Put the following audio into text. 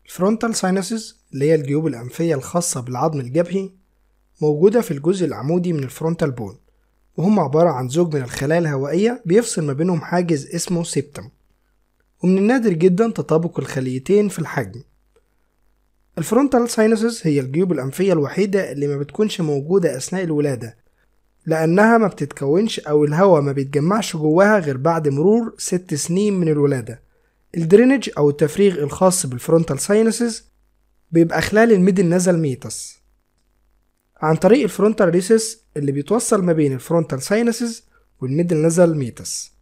الفرونتال ساينسز اللي هي الجيوب الأنفية الخاصة بالعظم الجبهي موجودة في الجزء العمودي من الفرونتال بون وهم عبارة عن زوج من الخلايا الهوائية بيفصل ما بينهم حاجز اسمه سيبتم ومن النادر جدا تطابق الخليتين في الحجم الفرونتال ساينسز هي الجيوب الأنفية الوحيدة اللي ما بتكونش موجودة أثناء الولادة لأنها ما بتتكونش أو الهواء ما بيتجمعش جواها غير بعد مرور ست سنين من الولادة الدرينج أو التفريغ الخاص بالفرونتال ساينسز بيبقى خلال الميدل نزل ميتس عن طريق الفرونتال ريسس اللي بيتوصل ما بين الفرونتال ساينسز والميدل نزل ميتس